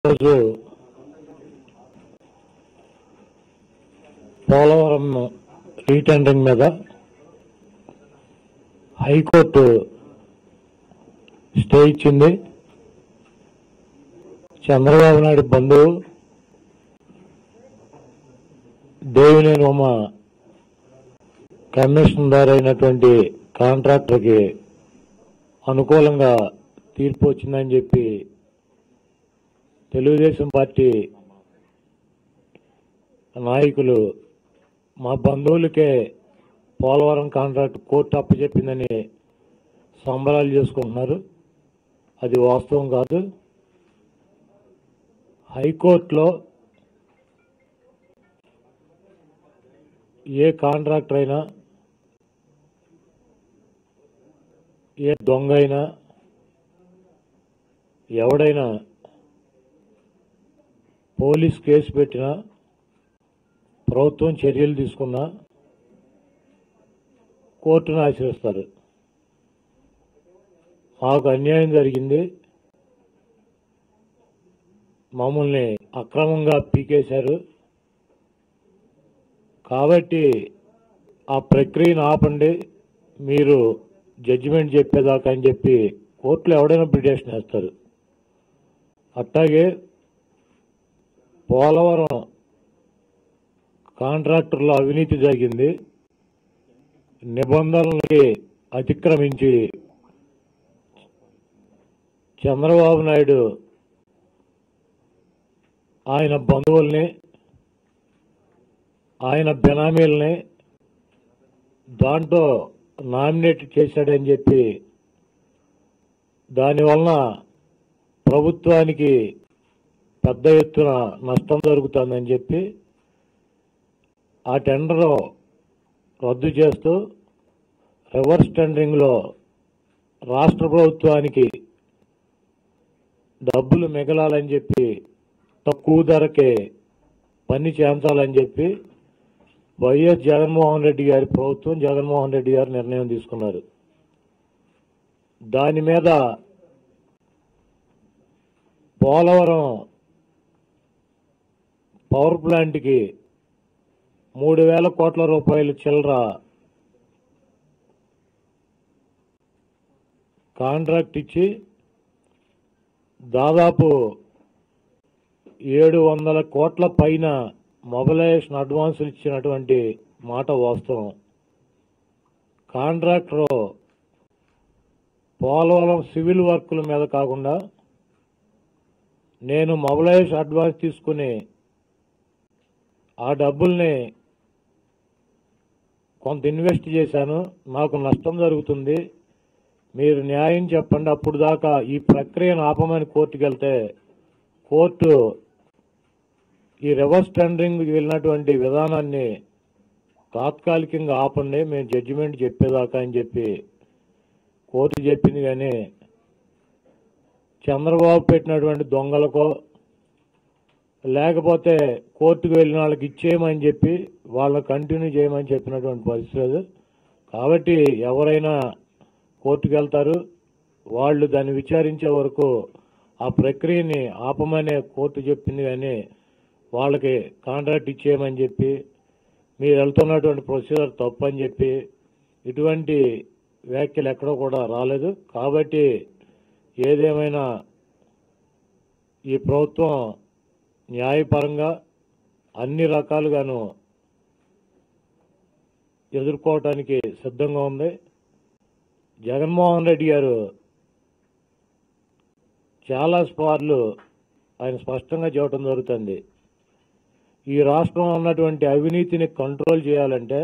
ఈరోజు పోలవరం రీటెండరింగ్ మీద high court stay ఇచ్చింది చంద్రబాబు నాయుడు బంధువు దేవినేని ఉమ కమిషనర్ అయినటువంటి కాంట్రాక్టర్కి అనుకూలంగా తీర్పు వచ్చిందని చెప్పి తెలుగుదేశం పార్టీ నాయకులు మా బంధువులకే పోలవరం కాంట్రాక్ట్ కోర్టు అప్పచెప్పిందని సంబరాలు చేసుకుంటున్నారు అది వాస్తవం కాదు హైకోర్టులో ఏ కాంట్రాక్టర్ అయినా ఏ దొంగ అయినా ఎవడైనా పోలీస్ కేసు పెట్టినా ప్రభుత్వం చర్యలు తీసుకున్నా కోర్టును ఆశ్రయిస్తారు మాకు అన్యాయం జరిగింది మమ్మల్ని అక్రమంగా పీకేశారు కాబట్టి ఆ ప్రక్రియను ఆపండి మీరు జడ్జిమెంట్ చెప్పేదాకా అని చెప్పి కోర్టులో ఎవడైనా పిటిషన్ వేస్తారు అట్లాగే పోలవరం కాంట్రాక్టర్లో అవినీతి జరిగింది నిబంధనలకి అతిక్రమించి చంద్రబాబు నాయుడు ఆయన బంధువుల్ని ఆయన బెనామీల్ని దాంట్లో నామినేట్ చేశాడని చెప్పి దానివలన ప్రభుత్వానికి పెద్ద ఎత్తున నష్టం జరుగుతుందని చెప్పి ఆ టెండర్ రద్దు చేస్తూ రివర్స్ టెండరింగ్లో రాష్ట్ర ప్రభుత్వానికి డబ్బులు మిగలాలని చెప్పి తక్కువ ధరకే పని చేయించాలని చెప్పి వైఎస్ జగన్మోహన్ రెడ్డి గారి ప్రభుత్వం జగన్మోహన్ రెడ్డి గారు నిర్ణయం తీసుకున్నారు దాని మీద పోలవరం పవర్ ప్లాంట్కి మూడు వేల కోట్ల రూపాయలు చిల్లర కాంట్రాక్ట్ ఇచ్చి దాదాపు ఏడు వందల కోట్ల పైన మొబిలైజేషన్ అడ్వాన్సులు ఇచ్చినటువంటి మాట వాస్తవం కాంట్రాక్టర్ పోలవరం సివిల్ వర్కుల మీద కాకుండా నేను మొబిలైజేషన్ అడ్వాన్స్ తీసుకుని ఆ డబ్బుల్ని కొంత ఇన్వెస్ట్ చేశాను నాకు నష్టం జరుగుతుంది మీరు న్యాయం చెప్పండి అప్పుడు దాకా ఈ ప్రక్రియను ఆపమని కోర్టుకు వెళ్తే కోర్టు ఈ రివర్స్ టెండరింగ్ వెళ్ళినటువంటి విధానాన్ని తాత్కాలికంగా ఆపండి మేము జడ్జిమెంట్ చెప్పేదాకా అని చెప్పి కోర్టు చెప్పింది కానీ చంద్రబాబు పెట్టినటువంటి దొంగలకో లేకపోతే కోర్టుకు వెళ్ళిన వాళ్ళకి ఇచ్చేయమని చెప్పి వాళ్ళని కంటిన్యూ చేయమని చెప్పినటువంటి పరిస్థితి లేదు కాబట్టి ఎవరైనా కోర్టుకు వెళ్తారు వాళ్ళు దాన్ని విచారించే వరకు ఆ ప్రక్రియని ఆపమనే కోర్టు చెప్పింది కానీ వాళ్ళకి కాంట్రాక్ట్ ఇచ్చేయమని చెప్పి మీరు వెళ్తున్నటువంటి ప్రొసీజర్ తప్పు అని చెప్పి ఇటువంటి వ్యాఖ్యలు ఎక్కడో కూడా రాలేదు కాబట్టి ఏదేమైనా ఈ ప్రభుత్వం న్యాయపరంగా అన్ని రకాలుగాను ఎదుర్కోవటానికి సిద్ధంగా ఉంది జగన్మోహన్ రెడ్డి గారు చాలా సార్లు ఆయన స్పష్టంగా చెప్పడం జరుగుతుంది ఈ రాష్ట్రంలో ఉన్నటువంటి అవినీతిని కంట్రోల్ చేయాలంటే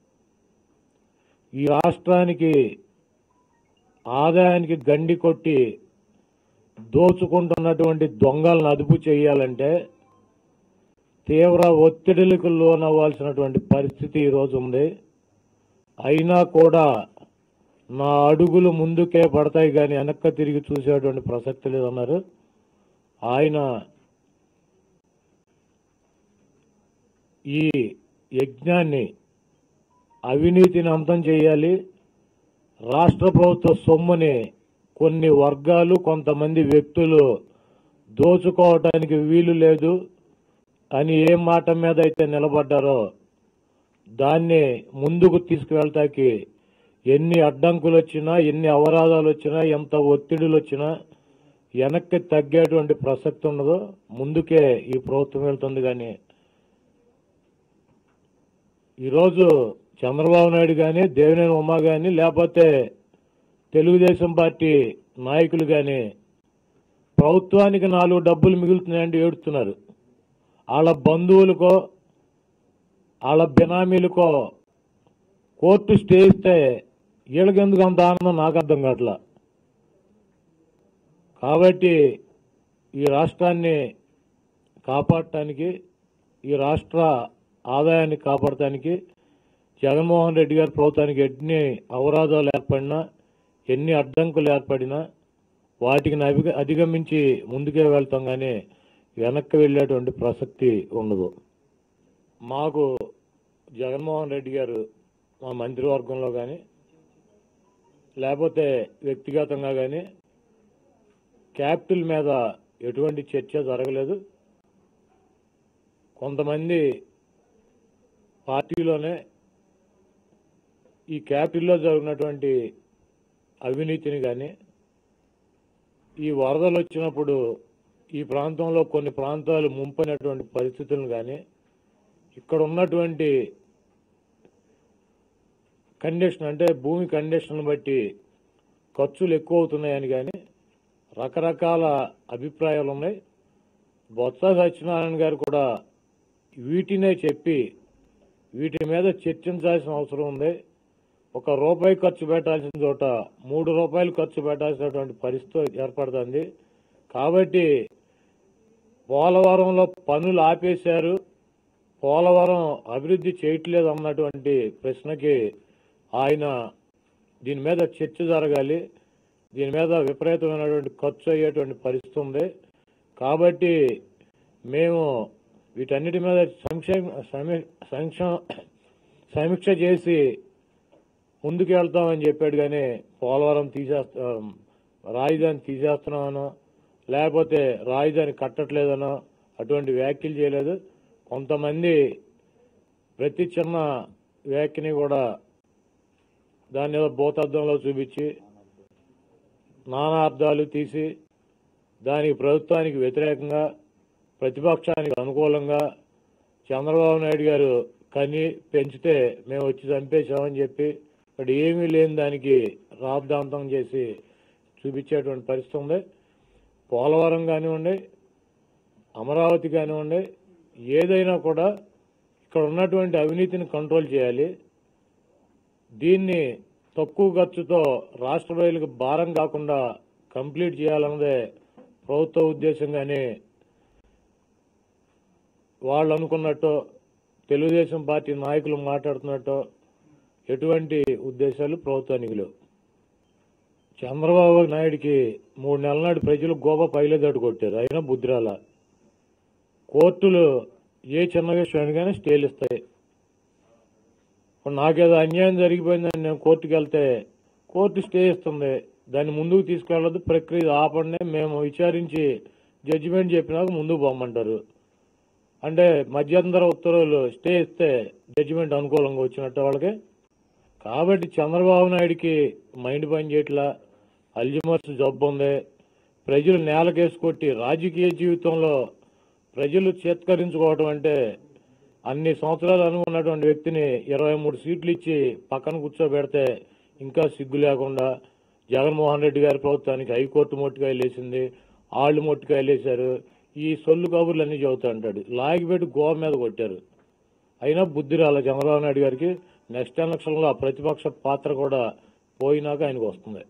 ఈ రాష్ట్రానికి ఆదాయానికి గండి కొట్టి దోచుకుంటున్నటువంటి దొంగలను అదుపు చేయాలంటే తీవ్ర ఒత్తిడులకు లోనవ్వాల్సినటువంటి పరిస్థితి ఈరోజు ఉంది అయినా కూడా నా అడుగులు ముందుకే పడతాయి కానీ వెనక్కి తిరిగి చూసేటువంటి ప్రసక్తి లేదన్నారు ఆయన ఈ యజ్ఞాన్ని అవినీతిని అంతం చేయాలి రాష్ట్ర ప్రభుత్వ సొమ్ముని కొన్ని వర్గాలు కొంతమంది వ్యక్తులు దోచుకోవటానికి వీలు లేదు అని ఏ మాట మీద అయితే నిలబడ్డారో దాన్ని ముందుకు తీసుకువెళ్తాకి ఎన్ని అడ్డంకులు వచ్చినా ఎన్ని అవరాధాలు వచ్చినా ఎంత ఒత్తిడులు వచ్చినా వెనక్కి తగ్గేటువంటి ప్రసక్తి ఉండదు ముందుకే ఈ ప్రభుత్వం వెళ్తుంది కానీ ఈరోజు చంద్రబాబు నాయుడు కానీ దేవినేని ఉమా కానీ లేకపోతే తెలుగుదేశం పార్టీ నాయకులు కానీ ప్రభుత్వానికి నాలుగు డబ్బులు మిగులుతున్నాయంటే ఏడుస్తున్నారు వాళ్ళ బంధువులకో వాళ్ళ బినామీలకో కోర్టు స్టే ఇస్తే వీళ్ళకెందుకు అంత ఆనందం నాకు అర్థం కావట్లా కాబట్టి ఈ రాష్ట్రాన్ని కాపాడటానికి ఈ రాష్ట్ర ఆదాయాన్ని కాపాడటానికి జగన్మోహన్ రెడ్డి గారి ప్రభుత్వానికి ఎన్ని అవరాధాలు ఏర్పడినా ఎన్ని అడ్డంకులు ఏర్పడినా వాటికి అధిగ అధిగమించి ముందుకే వెళ్తాం కానీ వెనక్కి వెళ్ళేటువంటి ప్రసక్తి ఉండదు మాకు జగన్మోహన్ రెడ్డి గారు మా మంత్రివర్గంలో కానీ లేకపోతే వ్యక్తిగతంగా కానీ క్యాపిటల్ మీద ఎటువంటి చర్చ జరగలేదు కొంతమంది పార్టీలోనే ఈ క్యాపిటల్లో జరిగినటువంటి అవినీతిని కానీ ఈ వరదలు వచ్చినప్పుడు ఈ ప్రాంతంలో కొన్ని ప్రాంతాలు ముంపైనటువంటి పరిస్థితులను కానీ ఇక్కడ ఉన్నటువంటి కండిషన్ అంటే భూమి కండిషన్ బట్టి ఖర్చులు ఎక్కువ అవుతున్నాయని కానీ రకరకాల అభిప్రాయాలు ఉన్నాయి బొత్స సత్యనారాయణ గారు కూడా వీటినే చెప్పి వీటి మీద చర్చించాల్సిన అవసరం ఉంది ఒక రూపాయి ఖర్చు పెట్టాల్సిన చోట మూడు రూపాయలు ఖర్చు పెట్టాల్సినటువంటి పరిస్థితి ఏర్పడుతుంది కాబట్టి పోలవరంలో పనులు ఆపేశారు పోలవరం అభివృద్ధి చేయట్లేదు అన్నటువంటి ప్రశ్నకి ఆయన దీని మీద చర్చ జరగాలి దీని మీద విపరీతమైనటువంటి ఖర్చు అయ్యేటువంటి పరిస్థితి ఉంది కాబట్టి మేము వీటన్నిటి మీద సంక్షేమ సమీ- సంక్ష- సమీక్ష చేసి ముందుకు వెళ్తామని చెప్పాడు కానీ పోలవరం తీసేస్తా రాజధాని తీసేస్తున్నామనో లేకపోతే రాజధాని కట్టట్లేదనో అటువంటి వ్యాఖ్యలు చేయలేదు కొంతమంది ప్రతి చిన్న వ్యాఖ్యని కూడా దాన్ని ఏదో భూతద్దంలో చూపించి నానా అర్థాలు తీసి దానికి ప్రభుత్వానికి వ్యతిరేకంగా ప్రతిపక్షానికి అనుకూలంగా చంద్రబాబు నాయుడు గారు కని పెంచితే మేము వచ్చి చంపేశామని చెప్పి ఇక్కడ ఏమీ లేని దానికి రాద్ధాంతం చేసి చూపించేటువంటి పరిస్థితి ఉంది పోలవరం కానివ్వండి అమరావతి కానివ్వండి ఏదైనా కూడా ఇక్కడ ఉన్నటువంటి అవినీతిని కంట్రోల్ చేయాలి దీన్ని తక్కువ ఖర్చుతో రాష్ట్ర ప్రజలకు భారం కాకుండా కంప్లీట్ చేయాలన్నదే ప్రభుత్వ ఉద్దేశంగానే వాళ్ళు అనుకున్నట్టు తెలుగుదేశం పార్టీ నాయకులు మాట్లాడుతున్నట్టు ఎటువంటి ఉద్దేశాలు ప్రభుత్వానికి లేవు చంద్రబాబు నాయుడికి మూడు నెలల నాడు ప్రజలు గోప పైలేదాడు కొట్టారు అయినా బుద్ధిరాల కోర్టులు ఏ చిన్న విషయానికైనా స్టేలు ఇస్తాయి ఇప్పుడు నాకేదో అన్యాయం జరిగిపోయిందని నేను కోర్టుకి వెళ్తే కోర్టు స్టే ఇస్తుంది దాన్ని ముందుకు తీసుకెళ్ళదు ప్రక్రియ ఆపండి మేము విచారించి జడ్జిమెంట్ చెప్పినాక ముందుకు పోమంటారు అంటే మధ్యంతర ఉత్తర్వులు స్టే ఇస్తే జడ్జిమెంట్ అనుకూలంగా వచ్చినట్టు వాళ్ళకి కాబట్టి చంద్రబాబు నాయుడికి మైండ్ పని చేయట్లా అల్జిమర్స్ జబ్బు ఉంది ప్రజలు నేలకేసి కొట్టి రాజకీయ జీవితంలో ప్రజలు చేత్కరించుకోవటం అంటే అన్ని సంవత్సరాలు అనుకున్నటువంటి వ్యక్తిని ఇరవై మూడు సీట్లు ఇచ్చి పక్కన కూర్చోబెడితే ఇంకా సిగ్గు లేకుండా జగన్మోహన్ రెడ్డి గారి ప్రభుత్వానికి హైకోర్టు మొట్టికాయలు వేసింది ఆళ్ళు మొట్టికాయలు వేశారు ఈ సొల్లు కబుర్లు అన్ని చెబుతా అంటాడు లాగిపెట్టి గోవ మీద కొట్టారు అయినా బుద్ధి రాలే చంద్రబాబు నాయుడు గారికి నెక్స్ట్ ఎలక్షన్లో ఆ ప్రతిపక్ష పాత్ర కూడా పోయినాక ఆయనకు వస్తుంది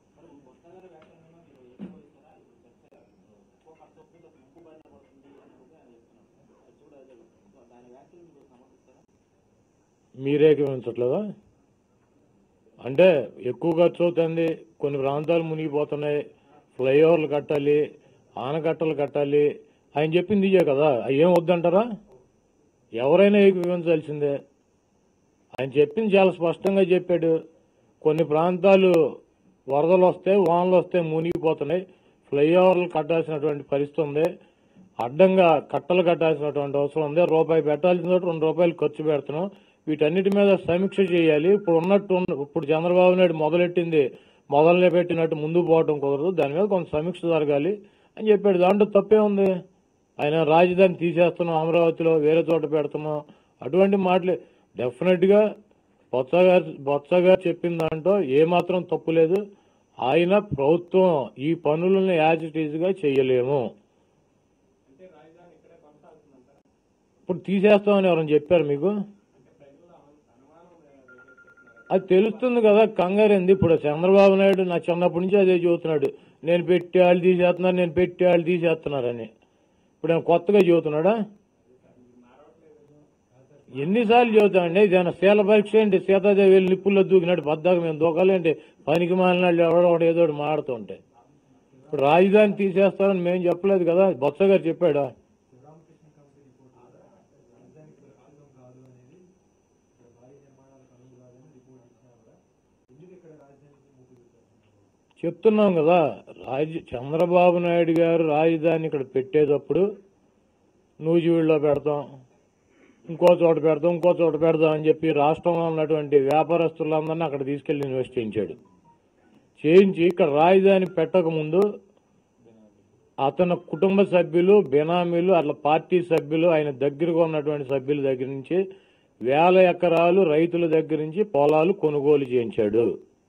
మీరేకమించట్లేదా అంటే ఎక్కువ ఖర్చు అవుతుంది కొన్ని ప్రాంతాలు మునిగిపోతున్నాయి ఫ్లైఓవర్లు కట్టాలి ఆనకట్టలు కట్టాలి ఆయన చెప్పింది ఇదే కదా అవి ఏం వద్దంటారా ఎవరైనా ఏకీభవించాల్సిందే ఆయన చెప్పింది చాలా స్పష్టంగా చెప్పాడు కొన్ని ప్రాంతాలు వరదలు వస్తే వానలు వస్తే మునిగిపోతున్నాయి ఫ్లైఓవర్లు కట్టాల్సినటువంటి పరిస్థితి ఉంది అడ్డంగా కట్టలు కట్టాల్సినటువంటి అవసరం ఉంది రూపాయి పెట్టాల్సిన చోట రెండు రూపాయలు ఖర్చు పెడుతున్నాం వీటన్నిటి మీద సమీక్ష చేయాలి ఇప్పుడు ఉన్నట్టు ఉన్న- ఇప్పుడు చంద్రబాబు నాయుడు మొదలెట్టింది మొదలనే పెట్టినట్టు ముందుకు పోవడం కుదరదు దాని మీద కొంత సమీక్ష జరగాలి అని చెప్పాడు దాంట్లో తప్పే ఉంది ఆయన రాజధాని తీసేస్తున్నాం అమరావతిలో వేరే చోట పెడుతున్నాం అటువంటి మాటలు డెఫినెట్ గా బొత్స గారు బొత్స గారు చెప్పిన దాంట్లో ఏమాత్రం తప్పు లేదు ఆయన ప్రభుత్వం ఈ పనులను యాజ్ ఇట్ ఈజ్ గా చేయలేము ఇప్పుడు తీసేస్తామని ఎవరైనా చెప్పారు మీకు అది తెలుస్తుంది కదా కంగారు ఏంది ఇప్పుడు చంద్రబాబు నాయుడు నా చిన్నప్పటి నుంచి అదే చెబుతున్నాడు నేను పెట్టి వాళ్ళు తీసేస్తున్నారు నేను పెట్టి వాళ్ళు తీసేస్తున్నారని ఇప్పుడు ఆయన కొత్తగా చెబుతున్నాడా ఎన్నిసార్లు చెబుతామండి ఇదేమన్నా శీల పరీక్ష ఏంటి సీతాదేవి వెళ్ళి నిప్పుల్లో దూకినట్టు పద్దాక మేము దూకాలేంటి పనికి మాలినాళ్ళు ఎవడో ఒకడు ఏదో ఒకటి మాడుతూ ఉంటాయి ఇప్పుడు రాజధాని తీసేస్తారని మేము చెప్పలేదు కదా బొత్స గారు చెప్పాడా చెప్తున్నాం కదా రాజ చంద్రబాబు నాయుడు గారు రాజధాని ఇక్కడ పెట్టేటప్పుడు నూజివీడులో పెడతాం ఇంకో చోట పెడతాం ఇంకో చోట పెడదాం అని చెప్పి రాష్ట్రంలో ఉన్నటువంటి వ్యాపారస్తులందరినీ అక్కడ తీసుకెళ్లి ఇన్వెస్ట్ చేయించాడు చేయించి ఇక్కడ రాజధాని పెట్టక ముందు అతని కుటుంబ సభ్యులు బినామీలు అట్లా పార్టీ సభ్యులు ఆయన దగ్గరగా ఉన్నటువంటి సభ్యుల దగ్గర నుంచి వేల ఎకరాలు రైతుల దగ్గర నుంచి పొలాలు కొనుగోలు చేయించాడు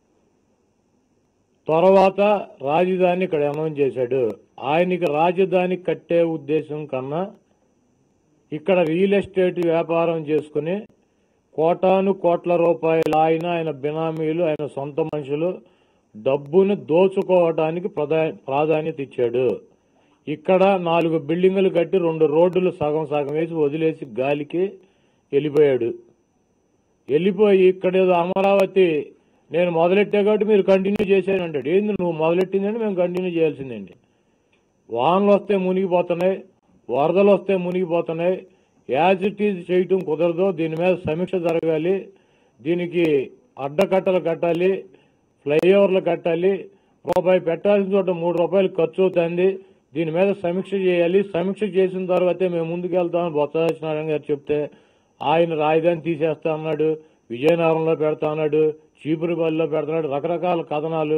తర్వాత రాజధాని ఇక్కడ అనౌన్స్ చేశాడు ఆయనకి రాజధాని కట్టే ఉద్దేశం కన్నా ఇక్కడ రియల్ ఎస్టేట్ వ్యాపారం చేసుకుని కోటాను కోట్ల రూపాయలు ఆయన ఆయన బినామీలు ఆయన సొంత మనుషులు డబ్బును దోచుకోవడానికి ప్రధా- ప్రాధాన్యత ఇచ్చాడు ఇక్కడ నాలుగు బిల్డింగులు కట్టి రెండు రోడ్లు సగం సగం వేసి వదిలేసి గాలికి వెళ్ళిపోయాడు వెళ్ళిపోయి ఇక్కడ ఏదో అమరావతి నేను మొదలెట్టా కాబట్టి మీరు కంటిన్యూ చేశాను అంటాడు ఏంది నువ్వు మొదలెట్టిందంటే మేము కంటిన్యూ చేయాల్సిందండి వానలు వస్తే మునిగిపోతున్నాయి వరదలు వస్తే మునిగిపోతున్నాయి యాజ్ ఇట్ ఈజ్ చేయటం కుదరదు దీని మీద సమీక్ష జరగాలి దీనికి అడ్డకట్టలు కట్టాలి ఫ్లైఓవర్లు కట్టాలి రూపాయి పెట్టాల్సిన చోట మూడు రూపాయలు ఖర్చు అవుతుంది దీని మీద సమీక్ష చేయాలి సమీక్ష చేసిన తర్వాతే మేము ముందుకు వెళ్తామని బొత్స సత్యనారాయణ గారు చెప్తే ఆయన రాజధాని తీసేస్తా అన్నాడు విజయనగరంలో పెడతా అన్నాడు చీపురుపల్లిలో పెడతాడు రకరకాల కథనాలు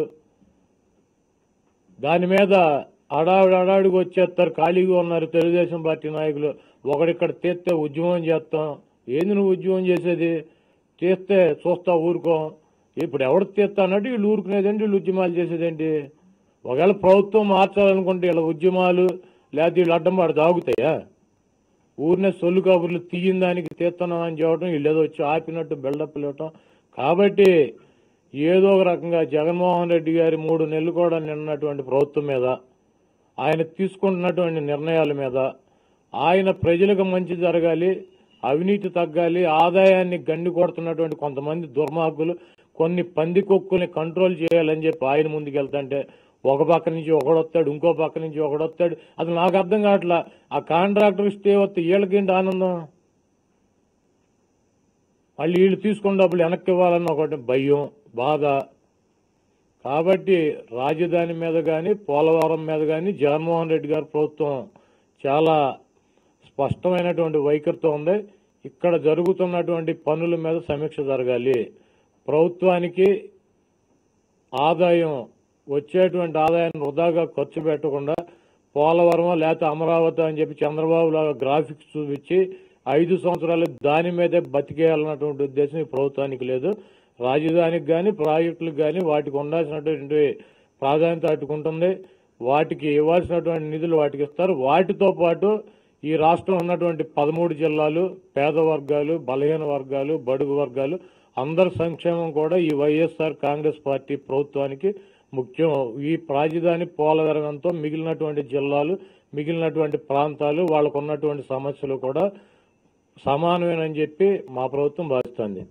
దాని మీద అడావిడి అడావిడికి వచ్చేస్తారు ఖాళీగా ఉన్నారు తెలుగుదేశం పార్టీ నాయకులు ఒకడిక్కడ తీస్తే ఉద్యమం చేస్తాం ఏంది నువ్వు ఉద్యమం చేసేది తీస్తే చూస్తా ఊరుకో ఇప్పుడు ఎవడు తీస్తా అన్నట్టు వీళ్ళు ఊరుకునేదేంటి వీళ్ళు ఉద్యమాలు చేసేదేంటి ఒకవేళ ప్రభుత్వం మార్చాలనుకుంటే వీళ్ళ ఉద్యమాలు లేకపోతే వీళ్ళు అడ్డం పడి తాగుతాయా ఊరినే సొల్లు కబుర్లు తీయిన దానికి తీస్తున్నాం అని చెప్పడం వీళ్ళు ఏదో వచ్చి ఆపినట్టు బిల్డప్ ఇవ్వటం కాబట్టి ఏదో ఒక రకంగా జగన్మోహన్ రెడ్డి గారి మూడు నెలలు కూడా నిన్నటువంటి ప్రభుత్వం మీద ఆయన తీసుకుంటున్నటువంటి నిర్ణయాల మీద ఆయన ప్రజలకు మంచి జరగాలి అవినీతి తగ్గాలి ఆదాయాన్ని గండి కొడుతున్నటువంటి కొంతమంది దుర్మార్గులు కొన్ని పందికొక్కుల్ని కంట్రోల్ చేయాలని చెప్పి ఆయన ముందుకెళ్తుంటే ఒక పక్క నుంచి ఒకడొస్తాడు ఇంకో పక్క నుంచి ఒకడొస్తాడు అసలు నాకు అర్థం కావట్లా ఆ కాంట్రాక్టర్ స్టే వస్తే వీళ్ళకేంటి ఆనందం మళ్ళీ వీళ్ళు తీసుకున్న డబ్బులు వెనక్కి ఇవ్వాలన్న ఒకటి భయం బాధ కాబట్టి రాజధాని మీద కానీ పోలవరం మీద కానీ జగన్మోహన్ రెడ్డి గారి ప్రభుత్వం చాలా స్పష్టమైనటువంటి వైఖరితో ఉంది ఇక్కడ జరుగుతున్నటువంటి పనుల మీద సమీక్ష జరగాలి ప్రభుత్వానికి ఆదాయం వచ్చేటువంటి ఆదాయాన్ని వృధాగా ఖర్చు పెట్టకుండా పోలవరం లేకపోతే అమరావతి అని చెప్పి చంద్రబాబు లాగా గ్రాఫిక్స్ చూపించి ఐదు సంవత్సరాలు దాని మీదే బతికేయాలన్నటువంటి ఉద్దేశం ఈ ప్రభుత్వానికి లేదు రాజధానికి కానీ ప్రాజెక్టులకు కానీ వాటికి ఉండాల్సినటువంటి ప్రాధాన్యత అట్టుకుంటుంది వాటికి ఇవ్వాల్సినటువంటి నిధులు వాటికి ఇస్తారు వాటితో పాటు ఈ రాష్ట్రంలో ఉన్నటువంటి పదమూడు జిల్లాలు పేద వర్గాలు బలహీన వర్గాలు బడుగు వర్గాలు అందరి సంక్షేమం కూడా ఈ వైఎస్ఆర్ కాంగ్రెస్ పార్టీ ప్రభుత్వానికి ముఖ్యం ఈ రాజధాని పోలవరంతో మిగిలినటువంటి జిల్లాలు మిగిలినటువంటి ప్రాంతాలు వాళ్ళకు ఉన్నటువంటి సమస్యలు కూడా సమానమేనని చెప్పి మా ప్రభుత్వం భావిస్తుంది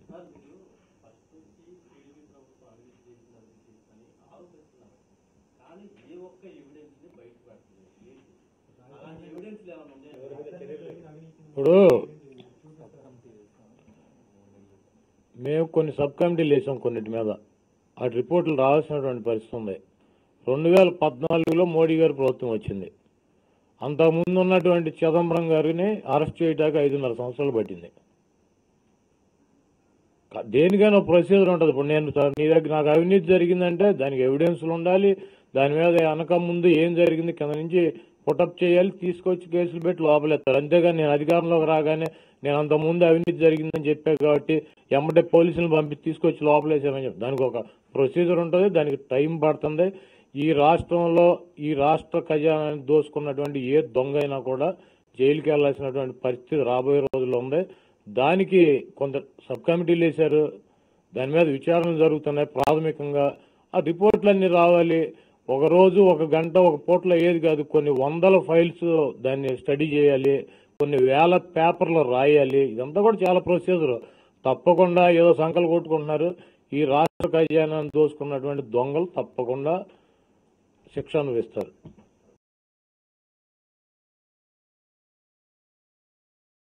కానీ ఏ ఒక్క ఎవిడెన్స్ ని బయట పెట్టలేదు అలాంటి ఎవిడెన్స్ ఏమైనా ఉన్నాయా ఇప్పుడు మేము కొన్ని సబ్ కమిటీలు వేసాం కొన్నిటి మీద ఆ రిపోర్టులు రావాల్సినటువంటి పరిస్థితి ఉంది రెండు వేల పద్నాలుగులో మోడీ గారి ప్రభుత్వం వచ్చింది అంతకుముందు ఉన్నటువంటి చిదంబరం గారిని అరెస్ట్ చేయడానికి ఐదున్నర సంవత్సరాలు పట్టింది క- దేనికైనా ప్రొసీజర్ ఉంటుంది ఇప్పుడు నేను త- నీ దగ్గర నాకు అవినీతి జరిగిందంటే దానికి ఎవిడెన్స్లు ఉండాలి దాని మీద వెనక ముందు ఏం జరిగింది కింద నుంచి పుటప్ చేయాలి తీసుకొచ్చి కేసులు పెట్టి లోపలెత్తారు అంతేగాని నేను అధికారంలోకి రాగానే నేను అంత ముందు అవినీతి జరిగిందని చెప్పా కాబట్టి ఎమ్మటే పోలీసులను పంపి తీసుకొచ్చి లోపలేసామని చెప్పి దానికి ఒక ప్రొసీజర్ ఉంటుంది దానికి టైం పడుతుంది ఈ రాష్ట్రంలో ఈ రాష్ట్ర ఖజానాన్ని దోసుకున్నటువంటి ఏ దొంగ అయినా కూడా జైలుకి వెళ్లాల్సినటువంటి పరిస్థితి రాబోయే రోజుల్లో ఉంది దానికి కొంత సబ్ కమిటీలు వేశారు దాని మీద విచారణలు జరుగుతున్నాయి ప్రాథమికంగా ఆ రిపోర్ట్లన్నీ రావాలి ఒక రోజు ఒక గంట ఒక పూటలో ఏది కాదు కొన్ని వందల ఫైల్స్ దాన్ని స్టడీ చేయాలి కొన్ని వేల పేపర్లు రాయాలి ఇదంతా కూడా చాలా ప్రొసీజర్ తప్పకుండా ఏదో సంకలు కొట్టుకుంటున్నారు ఈ రాష్ట్ర ఖజానాన్ని దోసుకున్నటువంటి దొంగలు తప్పకుండా శిక్ష అనుభవిస్తారు